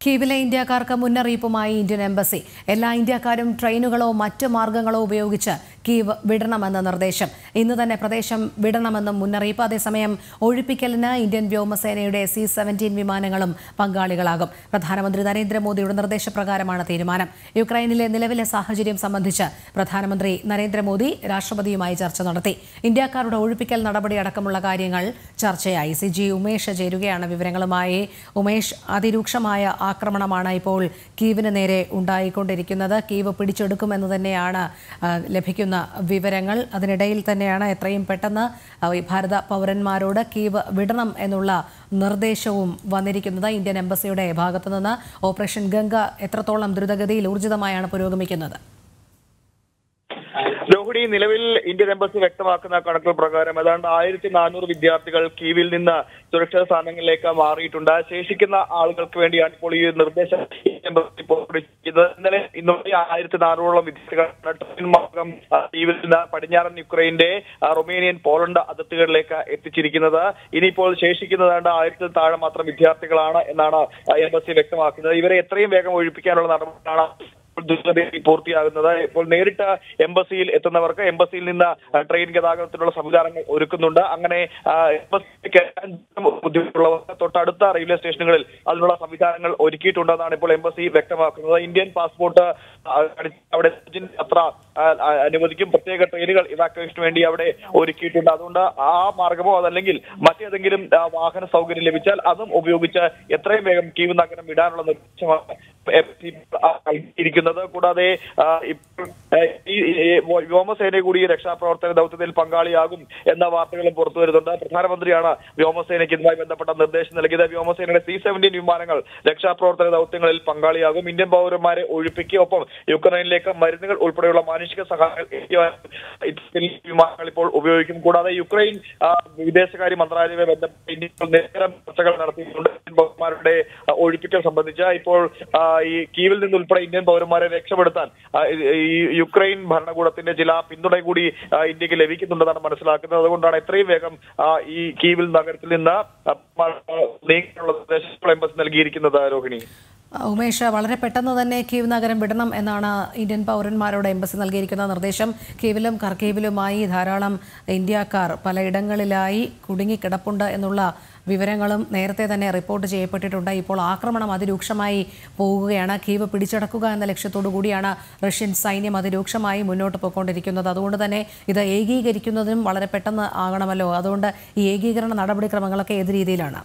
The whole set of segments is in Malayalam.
കീവിലെ ഇന്ത്യക്കാർക്ക് മുന്നറിയിപ്പുമായി ഇന്ത്യൻ എംബസി എല്ലാ ഇന്ത്യക്കാരും ട്രെയിനുകളോ മറ്റ് മാർഗങ്ങളോ ഉപയോഗിച്ച് കീവ് വിടണമെന്ന നിർദ്ദേശം ഇന്ന് തന്നെ പ്രദേശം വിടണമെന്നും മുന്നറിയിപ്പ് അതേസമയം ഒഴിപ്പിക്കലിന് ഇന്ത്യൻ വ്യോമസേനയുടെ സി സെവൻറ്റീൻ വിമാനങ്ങളും പങ്കാളികളാകും പ്രധാനമന്ത്രി നരേന്ദ്രമോദിയുടെ നിർദ്ദേശപ്രകാരമാണ് തീരുമാനം യുക്രൈനിലെ നിലവിലെ സാഹചര്യം സംബന്ധിച്ച് പ്രധാനമന്ത്രി നരേന്ദ്രമോദി രാഷ്ട്രപതിയുമായി ചർച്ച നടത്തി ഇന്ത്യക്കാരുടെ ഒഴിപ്പിക്കൽ നടപടി അടക്കമുള്ള കാര്യങ്ങൾ ചർച്ചയായി സി ജി ഉമേഷ് ചേരുകയാണ് വിവരങ്ങളുമായി ഉമേഷ് അതിരൂക്ഷമായ ആക്രമണമാണ് ഇപ്പോൾ കീവിന് നേരെ ഉണ്ടായിക്കൊണ്ടിരിക്കുന്നത് കീവ് പിടിച്ചെടുക്കുമെന്ന് തന്നെയാണ് ആ, ലഭിക്കുന്ന വിവരങ്ങൾ അതിനിടയിൽ തന്നെയാണ് എത്രയും പെട്ടെന്ന് ആ, ഈ ഭാരത പൗരന്മാരോട് കീവ് വിടണം എന്നുള്ള നിർദ്ദേശവും വന്നിരിക്കുന്നത് ഇന്ത്യൻ എംബസിയുടെ ഭാഗത്തു നിന്ന് ഓപ്പറേഷൻ ഗംഗ എത്രത്തോളം ദ്രുതഗതിയിൽ ഊർജിതമായാണ് പുരോഗമിക്കുന്നത് രോഹിണി നിലവിൽ ഇന്ത്യൻ എംബസി വ്യക്തമാക്കുന്ന കണക്കുകൾ പ്രകാരം ഏതാണ്ട് ആയിരത്തി നാനൂറ് വിദ്യാർത്ഥികൾ കീവിൽ നിന്ന് സുരക്ഷിത സ്ഥാനങ്ങളിലേക്ക് മാറിയിട്ടുണ്ട് ശേഷിക്കുന്ന ആളുകൾക്ക് വേണ്ടിയാണ് ഇപ്പോൾ ഈ നിർദ്ദേശം ഇന്ത്യൻ എംബസി പുറപ്പെടുവിച്ചിരിക്കുന്നത് ഇന്നലെ ഇന്നലെ ആയിരത്തി നാനൂറോളം വിദ്യാർത്ഥികൾ ട്രെയിൻ മാർഗം ആ, കീവിൽ നിന്ന് പടിഞ്ഞാറൻ യുക്രൈന്റെ ആ, റൊമേനിയൻ പോളണ്ട് അതിർത്തികളിലേക്ക് എത്തിച്ചിരിക്കുന്നത് ഇനിയിപ്പോൾ ശേഷിക്കുന്നതാണ്ട് ആയിരത്തിൽ താഴെ മാത്രം വിദ്യാർത്ഥികളാണ് എന്നാണ് ആ, എംബസി വ്യക്തമാക്കുന്നത് ഇവരെ എത്രയും വേഗം ഒഴിപ്പിക്കാനുള്ള നടപടികളാണ് ദ്രുതഗതിയിൽ പൂർത്തിയാകുന്നത് ഇപ്പോൾ നേരിട്ട് എംബസിയിൽ എത്തുന്നവർക്ക് എംബസിയിൽ നിന്ന് ആ, ട്രെയിൻ ഗതാഗതത്തിനുള്ള സംവിധാനങ്ങൾ ഒരുക്കുന്നുണ്ട് അങ്ങനെ ആ, എംബസിയിലേക്ക് എത്താൻ ബുദ്ധിമുട്ടുള്ളവർക്ക് തൊട്ടടുത്ത റെയിൽവേ സ്റ്റേഷനുകളിൽ അതിനുള്ള സംവിധാനങ്ങൾ ഒരുക്കിയിട്ടുണ്ടെന്നാണ് ഇപ്പോൾ എംബസി വ്യക്തമാക്കുന്നത് ഇന്ത്യൻ പാസ്പോർട്ട് ആ, കാണിച്ച് അവിടെ യാത്ര ആ, ആ, അനുവദിക്കും പ്രത്യേക ട്രെയിനുകൾ ഇവാക്യുവേഷന് വേണ്ടി അവിടെ ഒരുക്കിയിട്ടുണ്ട് അതുകൊണ്ട് ആ മാർഗമോ അതല്ലെങ്കിൽ മറ്റേതെങ്കിലും ആ, വാഹന സൗകര്യം ലഭിച്ചാൽ അതും ഉപയോഗിച്ച് എത്രയും വേഗം കീവ് നഗരം വിടാനുള്ള നിർദ്ദേശമാണ് എംബസി നൽകിയിരിക്കുന്നത് കൂടാതെ ആ, ഇപ്പോൾ ആ, ഈ ഈ വ്യോമസേന കൂടി ഈ രക്ഷാപ്രവർത്തന ദൗത്യത്തിൽ പങ്കാളിയാകും എന്ന വാർത്തകളും പുറത്തു വരുന്നുണ്ട് പ്രധാനമന്ത്രിയാണ് വ്യോമസേനയ്ക്ക് ഇതുമായി ബന്ധപ്പെട്ട നിർദ്ദേശം നൽകിയത് വ്യോമസേനയുടെ സി സെവന്റീൻ വിമാനങ്ങൾ രക്ഷാപ്രവർത്തന ദൗത്യങ്ങളിൽ പങ്കാളിയാകും ഇന്ത്യൻ പൗരന്മാരെ ഒഴിപ്പിക്കുക ഒപ്പം യുക്രൈനിലേക്ക് മരുന്നുകൾ ഉൾപ്പെടെയുള്ള മാനുഷിക സഹായങ്ങൾ എത്തിക്കുവാൻ ഇത്തരത്തിൽ വിമാനങ്ങൾ ഇപ്പോൾ ഉപയോഗിക്കും കൂടാതെ യുക്രൈൻ ആ, വിദേശകാര്യ മന്ത്രാലയവുമായി ബന്ധപ്പെട്ട് ഇന്ത്യ ഇപ്പോൾ നിരന്തരം ചർച്ചകൾ നടത്തിയിട്ടുണ്ട് ഇന്ത്യൻ പൗരന്മാരുടെ ആ, ഒഴിപ്പിക്കൽ സംബന്ധിച്ച് ഇപ്പോൾ ആ, ഈ കീവിൽ നിന്നുൾപ്പെടെ ഇന്ത്യൻ പൗരന്മാരെ രക്ഷപ്പെടുത്താൻ ആ, ഈ യുക്രൈൻ ഭരണകൂടത്തിന്റെ ചില പിന്തുണ കൂടി ആ, ഇന്ത്യക്ക് ലഭിക്കുന്നുണ്ടെന്നാണ് മനസ്സിലാക്കുന്നത് അതുകൊണ്ടാണ് എത്രയും വേഗം ആ, ഈ കീവിൽ നഗരത്തിൽ നിന്ന് ആ, നീക്കാനുള്ള നിർദ്ദേശങ്ങൾ എംബസി നൽകിയിരിക്കുന്നത് രോഹിണി ഉമേഷ് വളരെ പെട്ടെന്ന് തന്നെ കീവ് നഗരം വിടണം എന്നാണ് ഇന്ത്യൻ പൗരന്മാരോട് എംബസി നൽകിയിരിക്കുന്ന നിർദ്ദേശം കീവിലും കർക്കീവിലുമായി ധാരാളം ഇന്ത്യക്കാർ പലയിടങ്ങളിലായി കുടുങ്ങിക്കിടപ്പുണ്ട് എന്നുള്ള വിവരങ്ങളും നേരത്തെ തന്നെ റിപ്പോർട്ട് ചെയ്യപ്പെട്ടിട്ടുണ്ട് ഇപ്പോൾ ആക്രമണം അതിരൂക്ഷമായി പോകുകയാണ് കീവ് പിടിച്ചടക്കുക എന്ന ലക്ഷ്യത്തോടു കൂടിയാണ് റഷ്യൻ സൈന്യം അതിരൂക്ഷമായി മുന്നോട്ട് പോയിക്കൊണ്ടിരിക്കുന്നത് അതുകൊണ്ട് തന്നെ ഇത് ഏകീകരിക്കുന്നതിനും വളരെ പെട്ടെന്ന് ആകണമല്ലോ അതുകൊണ്ട് ഈ ഏകീകരണ നടപടിക്രമങ്ങളൊക്കെ ഏത് രീതിയിലാണ്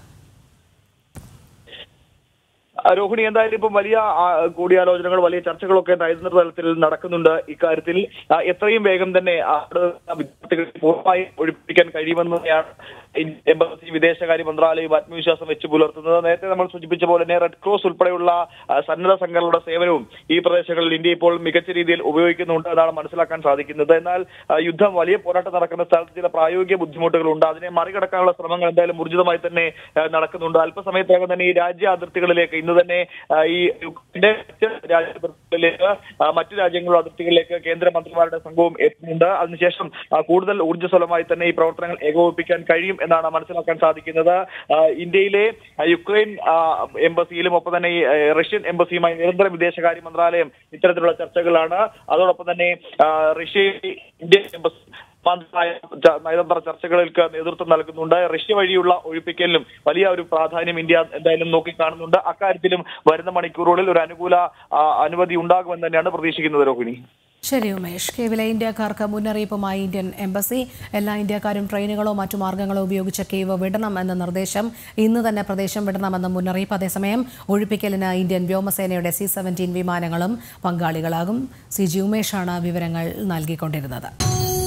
ആ, രോഹിണി എന്തായാലും ഇപ്പം വലിയ ആ, കൂടിയാലോചനകൾ വലിയ ചർച്ചകളൊക്കെ നയതന്ത്ര തലത്തിൽ നടക്കുന്നുണ്ട് ഇക്കാര്യത്തിൽ ആ, എത്രയും വേഗം തന്നെ അവിടെ വിദ്യാർത്ഥികളെ പൂർണ്ണമായും ഒഴിപ്പിക്കാൻ കഴിയുമെന്ന് തന്നെയാണ് ഇന്ത്യൻ എംബസി വിദേശകാര്യ മന്ത്രാലയം ആത്മവിശ്വാസം വെച്ച് പുലർത്തുന്നത് നേരത്തെ നമ്മൾ സൂചിപ്പിച്ച പോലെ തന്നെ റെഡ് ക്രോസ് ഉൾപ്പെടെയുള്ള ആ, സന്നദ്ധ സംഘടനകളുടെ സേവനവും ഈ പ്രദേശങ്ങളിൽ ഇന്ത്യ ഇപ്പോൾ മികച്ച രീതിയിൽ ഉപയോഗിക്കുന്നുണ്ട് എന്നാണ് മനസ്സിലാക്കാൻ സാധിക്കുന്നത് എന്നാൽ ആ, യുദ്ധം വലിയ പോരാട്ടം നടക്കുന്ന സ്ഥലത്ത് ചില പ്രായോഗിക ബുദ്ധിമുട്ടുകളുണ്ട് അതിനെ മറികടക്കാനുള്ള ശ്രമങ്ങൾ എന്തായാലും ഊർജിതമായി തന്നെ ആ, നടക്കുന്നുണ്ട് അല്പസമയത്തിനകം തന്നെ ഈ രാജ്യ അതിർത്തികളിലേക്ക് ഇന്ന് തന്നെ ആ, ഈ യുക്രൈന്റെ മറ്റ് രാജ്യ അതിർത്തികളിലേക്ക് ആ, മറ്റു രാജ്യങ്ങളുടെ അതിർത്തികളിലേക്ക് കേന്ദ്രമന്ത്രിമാരുടെ സംഘവും എത്തുന്നുണ്ട് അതിനുശേഷം ആ, കൂടുതൽ ഊർജ്ജസ്വലമായി തന്നെ ഈ പ്രവർത്തനങ്ങൾ ഏകോപിപ്പിക്കാൻ കഴിയും എന്നാണ് മനസ്സിലാക്കാൻ സാധിക്കുന്നത് ആ, ഇന്ത്യയിലെ ആ, യുക്രൈൻ ആ, എംബസിയിലും ഒപ്പം തന്നെ ഈ ആ, റഷ്യൻ എംബസിയുമായി നിരന്തരം വിദേശകാര്യ മന്ത്രാലയം ഇത്തരത്തിലുള്ള ചർച്ചകളാണ് അതോടൊപ്പം തന്നെ ആ, റഷ്യ ഇന്ത്യൻ എംബസി സമാന്തരമായ ച- നയതന്ത്ര ചർച്ചകൾക്ക് നേതൃത്വം നൽകുന്നുണ്ട് റഷ്യ വഴിയുള്ള ഒഴിപ്പിക്കലിനും വലിയ ഒരു പ്രാധാന്യം ഇന്ത്യ എന്തായാലും നോക്കിക്കാണുന്നുണ്ട് അക്കാര്യത്തിലും വരുന്ന മണിക്കൂറുകളിൽ ഒരു അനുകൂല ആ, അനുമതി ഉണ്ടാകുമെന്ന് തന്നെയാണ് പ്രതീക്ഷിക്കുന്നത് രോഹിണി ശരി ഉമേഷ് കേവിലെ ഇന്ത്യക്കാർക്ക് മുന്നറിയിപ്പുമായി ഇന്ത്യൻ എംബസി എല്ലാ ഇന്ത്യക്കാരും ട്രെയിനുകളോ മറ്റു മാർഗങ്ങളോ ഉപയോഗിച്ച് കീവ് വിടണം എന്ന നിർദ്ദേശം ഇന്ന് തന്നെ പ്രദേശം വിടണമെന്ന മുന്നറിയിപ്പ് അതേസമയം ഒഴിപ്പിക്കലിന് ഇന്ത്യൻ വ്യോമസേനയുടെ സി സെവൻറ്റീൻ വിമാനങ്ങളും പങ്കാളികളാകും സി ജി ഉമേഷാണ് വിവരങ്ങൾ നൽകിക്കൊണ്ടിരുന്നത്